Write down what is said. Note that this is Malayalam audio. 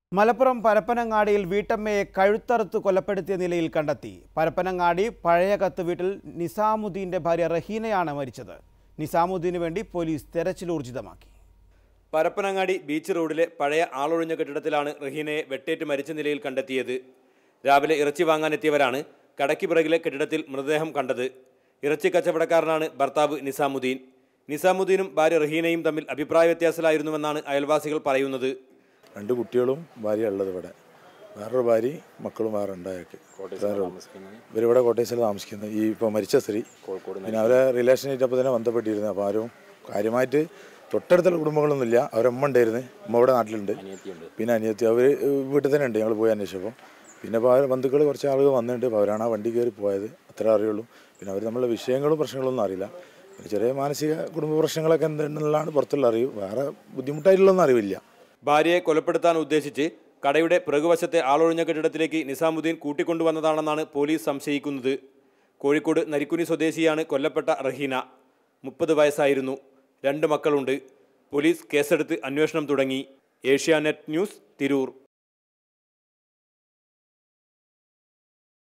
മലപ്പുറം പരപ്പനങ്ങാടിയിൽ വീട്ടമ്മയെ കഴുത്തറുത്ത് കൊലപ്പെടുത്തിയ നിലയിൽ കണ്ടെത്തി പരപ്പനങ്ങാടി പഴയകത്ത് വീട്ടിൽ നിസാമുദ്ദീന്റെ ഭാര്യ റഹീനയാണ് മരിച്ചത് നിസാമുദ്ദീനു വേണ്ടി പോലീസ് തെരച്ചിൽ ഊർജിതമാക്കി പരപ്പനങ്ങാടി ബീച്ച് റോഡിലെ പഴയ ആളൊഴിഞ്ഞ കെട്ടിടത്തിലാണ് റഹീനയെ വെട്ടേറ്റ് മരിച്ച നിലയിൽ കണ്ടെത്തിയത് രാവിലെ ഇറച്ചി വാങ്ങാനെത്തിയവരാണ് കടയ്ക്ക് പിറകിലെ കെട്ടിടത്തിൽ മൃതദേഹം കണ്ടത് ഇറച്ചി കച്ചവടക്കാരനാണ് ഭർത്താവ് നിസാമുദ്ദീൻ നിസാമുദ്ദീനും ഭാര്യ റഹീനയും തമ്മിൽ അഭിപ്രായ വ്യത്യാസത്തിലായിരുന്നുവെന്നാണ് അയൽവാസികൾ പറയുന്നത് രണ്ട് കുട്ടികളും ഭാര്യ ഉള്ളത് ഇവിടെ വേറൊരു ഭാര്യ മക്കളും വേറെ ഉണ്ടായേക്ക് ഇവരിവിടെ കോട്ടയസിൽ താമസിക്കുന്നത് ഈ ഇപ്പോൾ മരിച്ച സ്ത്രീ പിന്നെ അവരെ റിലേഷനായിട്ട് അപ്പോൾ തന്നെ ബന്ധപ്പെട്ടിരുന്നു അപ്പോൾ ആരും കാര്യമായിട്ട് തൊട്ടടുത്തുള്ള കുടുംബങ്ങളൊന്നുമില്ല അവരമ്മ ഉണ്ടായിരുന്നു അമ്മ ഇവിടെ നാട്ടിലുണ്ട് പിന്നെ അനിയത്തി അവർ വീട്ടിൽ തന്നെ ഉണ്ട് ഞങ്ങൾ പോയി അന്വേഷിച്ചപ്പോൾ പിന്നെ ഇപ്പോൾ അവരെ ബന്ധുക്കൾ കുറച്ച് ആളുകൾ വന്നിട്ടുണ്ട് അപ്പോൾ അവരാണ് ആ വണ്ടി കയറി പോയത് അത്രേ അറിയുള്ളൂ പിന്നെ അവർ നമ്മളുടെ വിഷയങ്ങളും പ്രശ്നങ്ങളൊന്നും അറിയില്ല പിന്നെ ചെറിയ മാനസിക കുടുംബ പ്രശ്നങ്ങളൊക്കെ എന്തുണ്ടെന്നുള്ളതാണ് പുറത്തുള്ള അറിവ് വേറെ ബുദ്ധിമുട്ടായിട്ടുള്ളതൊന്നും അറിവില്ല ഭാര്യയെ കൊലപ്പെടുത്താൻ ഉദ്ദേശിച്ച് കടയുടെ പിറകുവശത്തെ ആളൊഴിഞ്ഞ കെട്ടിടത്തിലേക്ക് നിസാമുദ്ദീൻ കൂട്ടിക്കൊണ്ടുവന്നതാണെന്നാണ് പോലീസ് സംശയിക്കുന്നത് കോഴിക്കോട് നരിക്കുനി സ്വദേശിയാണ് കൊല്ലപ്പെട്ട റഹീന മുപ്പത് വയസ്സായിരുന്നു രണ്ട് മക്കളുണ്ട് പോലീസ് കേസെടുത്ത് അന്വേഷണം തുടങ്ങി ഏഷ്യാനെറ്റ് ന്യൂസ് തിരൂർ